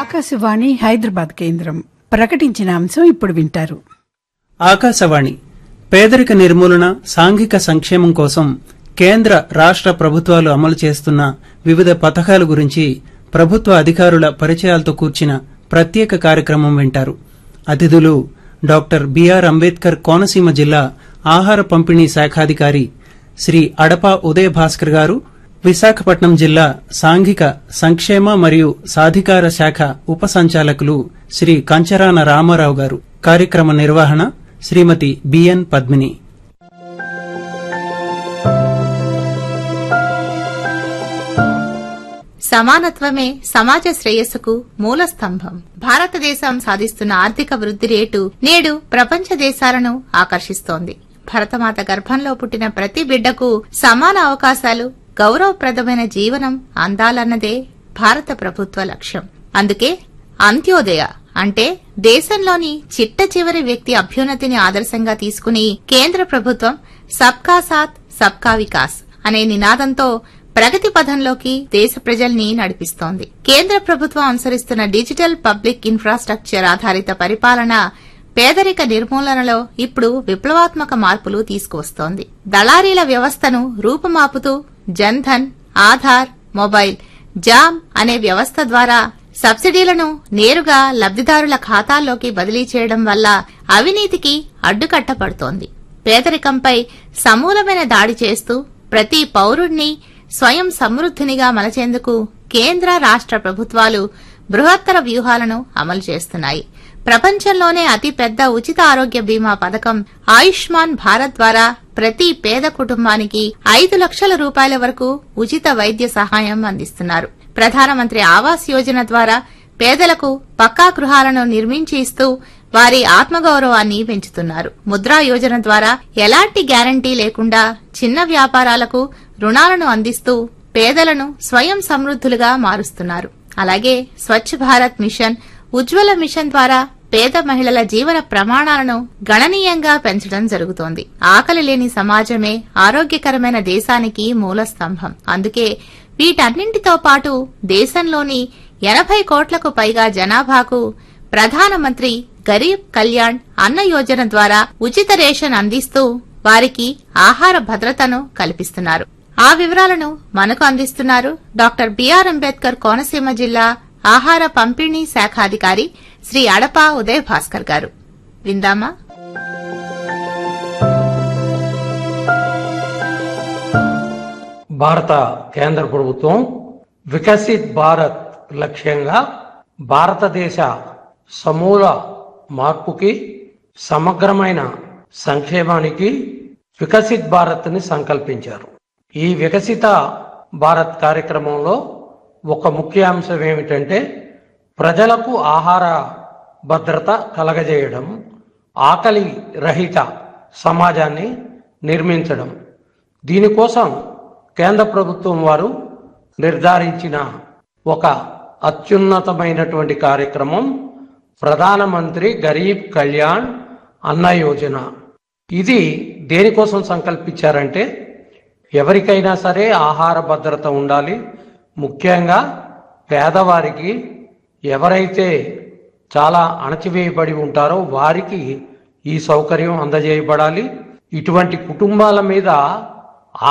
ఆకాశవాణి హైదరాబాద్ కేంద్రం ప్రకటించిన అంశం ఇప్పుడు వింటారు ఆకాశవాణి పేదరిక నిర్మూలన సాంఘిక సంక్షేమం కోసం కేంద్ర రాష్ట్ర ప్రభుత్వాలు అమలు చేస్తున్న వివిధ పథకాల గురించి ప్రభుత్వ అధికారుల పరిచయాలతో కూర్చిన ప్రత్యేక కార్యక్రమం వింటారు అతిథులు డాక్టర్ బిఆర్ అంబేద్కర్ కోనసీమ జిల్లా ఆహార పంపిణీ శాఖాధికారి శ్రీ అడపా ఉదయ భాస్కర్ గారు విశాఖపట్నం జిల్లా సాంఘిక సంక్షేమ మరియు సాధికార శాఖ ఉప సంచాలకులు శ్రీ కంచరాన రామారావు గారు కార్యక్రమ నిర్వహణ శ్రీమతి బిఎన్ పద్మిని సమానత్వమే సమాజ శ్రేయస్సుకు మూల స్తంభం భారతదేశం సాధిస్తున్న ఆర్థిక వృద్ధి రేటు నేడు ప్రపంచ దేశాలను ఆకర్షిస్తోంది భరతమాత గర్భంలో పుట్టిన ప్రతి బిడ్డకు సమాన అవకాశాలు గౌరవప్రదమైన జీవనం అందాలన్నదే భారత ప్రభుత్వ లక్ష్యం అందుకే అంత్యోదయ అంటే దేశంలోని చిట్ట చివరి వ్యక్తి అభ్యున్నతిని ఆదర్శంగా తీసుకుని కేంద్ర ప్రభుత్వం సబ్కా సాత్ సబ్కా వికాస్ అనే నినాదంతో ప్రగతి పథంలోకి దేశ ప్రజల్ని నడిపిస్తోంది కేంద్ర ప్రభుత్వం అనుసరిస్తున్న డిజిటల్ పబ్లిక్ ఇన్ఫ్రాస్ట్రక్చర్ ఆధారిత పరిపాలన పేదరిక నిర్మూలనలో ఇప్పుడు విప్లవాత్మక మార్పులు తీసుకువస్తోంది దళారీల వ్యవస్థను రూపుమాపుతూ జన్ధన్ ఆధార్ మొబైల్ జామ్ అనే వ్యవస్థ ద్వారా సబ్సిడీలను నేరుగా లబ్దిదారుల ఖాతాల్లోకి బదిలీ చేయడం వల్ల అవినీతికి అడ్డుకట్టపడుతోంది పేదరికంపై సమూలమైన దాడి చేస్తూ ప్రతి పౌరుణ్ణి స్వయం సమృద్ధినిగా మలచేందుకు కేంద్ర రాష్ట్ర ప్రభుత్వాలు బృహత్తర వ్యూహాలను అమలు చేస్తున్నాయి ప్రపంచంలోనే అతిపెద్ద ఉచిత ఆరోగ్య బీమా పథకం ఆయుష్మాన్ భారత్ ద్వారా ప్రతి పేద కుటుంబానికి ఐదు లక్షల రూపాయల వరకు ఉచిత వైద్య సహాయం అందిస్తున్నారు ప్రధానమంత్రి ఆవాస్ యోజన ద్వారా పేదలకు పక్కా గృహాలను నిర్మించి ఇస్తూ వారి ఆత్మగౌరవాన్ని పెంచుతున్నారు ముద్రా యోజన ద్వారా ఎలాంటి గ్యారంటీ లేకుండా చిన్న వ్యాపారాలకు రుణాలను అందిస్తూ పేదలను స్వయం సమృద్ధులుగా మారుస్తున్నారు అలాగే స్వచ్ఛ భారత్ మిషన్ ఉజ్వల మిషన్ ద్వారా పేద మహిళల జీవన ప్రమాణాలను గణనీయంగా పెంచడం జరుగుతోంది ఆకలి లేని సమాజమే ఆరోగ్యకరమైన దేశానికి మూల స్తంభం అందుకే వీటన్నింటితో పాటు దేశంలోని ఎనభై కోట్లకు పైగా జనాభాకు ప్రధానమంత్రి గరీబ్ కళ్యాణ్ అన్న యోజన ద్వారా ఉచిత రేషన్ అందిస్తూ వారికి ఆహార భద్రతను కల్పిస్తున్నారు ఆ వివరాలను మనకు అందిస్తున్నారు డాక్టర్ బిఆర్ అంబేద్కర్ కోనసీమ జిల్లా ఆహార పంపిణీ శాఖాధికారి శ్రీ అడపా ఉదయ్ భాస్కర్ గారు విందామా భారత కేంద్ర ప్రభుత్వం వికసిత్ భారత్ లక్ష్యంగా భారతదేశ సమూల మార్పుకి సమగ్రమైన సంక్షేమానికి వికసిత్ భారత్ ని సంకల్పించారు ఈ వికసిత భారత్ కార్యక్రమంలో ఒక ముఖ్య అంశం ఏమిటంటే ప్రజలకు ఆహార భద్రత కలగజేయడం ఆకలి రహిత సమాజాన్ని నిర్మించడం దీనికోసం కేంద్ర ప్రభుత్వం వారు నిర్ధారించిన ఒక అత్యున్నతమైనటువంటి కార్యక్రమం ప్రధానమంత్రి గరీబ్ కళ్యాణ్ అన్న యోజన ఇది దేనికోసం సంకల్పించారంటే ఎవరికైనా సరే ఆహార భద్రత ఉండాలి ముఖ్యంగా పేదవారికి ఎవరైతే చాలా అణచివేయబడి ఉంటారో వారికి ఈ సౌకర్యం అందజేయబడాలి ఇటువంటి కుటుంబాల మీద